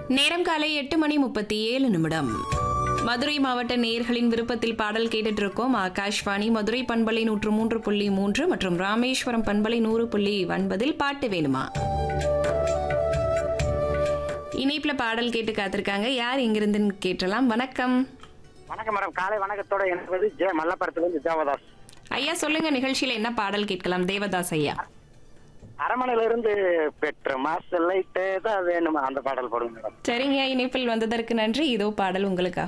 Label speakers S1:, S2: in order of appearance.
S1: நேரம் காலை எட்டு மணி முப்பத்தி ஏழு நிமிடம் மதுரை மாவட்ட நேயர்களின் விருப்பத்தில் பாடல் கேட்டுட்டு இருக்கோம் ஆகாஷ்வாணி மதுரை பண்பலை நூற்று மூன்று புள்ளி மூன்று மற்றும் ராமேஸ்வரம் பண்பலை நூறு புள்ளி ஒன்பதில் பாட்டு வேணுமா இணைப்புல பாடல் கேட்டு காத்திருக்காங்க யார் இங்கிருந்துன்னு கேட்டலாம் வணக்கம்
S2: வணக்கம் மேடம் காலை வணக்கத்தோட என்பது ஜே மல்லபுரத்திலிருந்து தேவதாஸ்
S1: ஐயா சொல்லுங்க நிகழ்ச்சியில என்ன பாடல் கேட்கலாம் தேவதாஸ் ஐயா
S2: அரமனையில இருந்து பெற்ற மாசல் லைட்டு தான் வேணுமா அந்த பாடல் போடுங்க மேடம்
S1: சரிங்க இணைப்பில் வந்ததற்கு நன்றி இதோ பாடல் உங்களுக்காக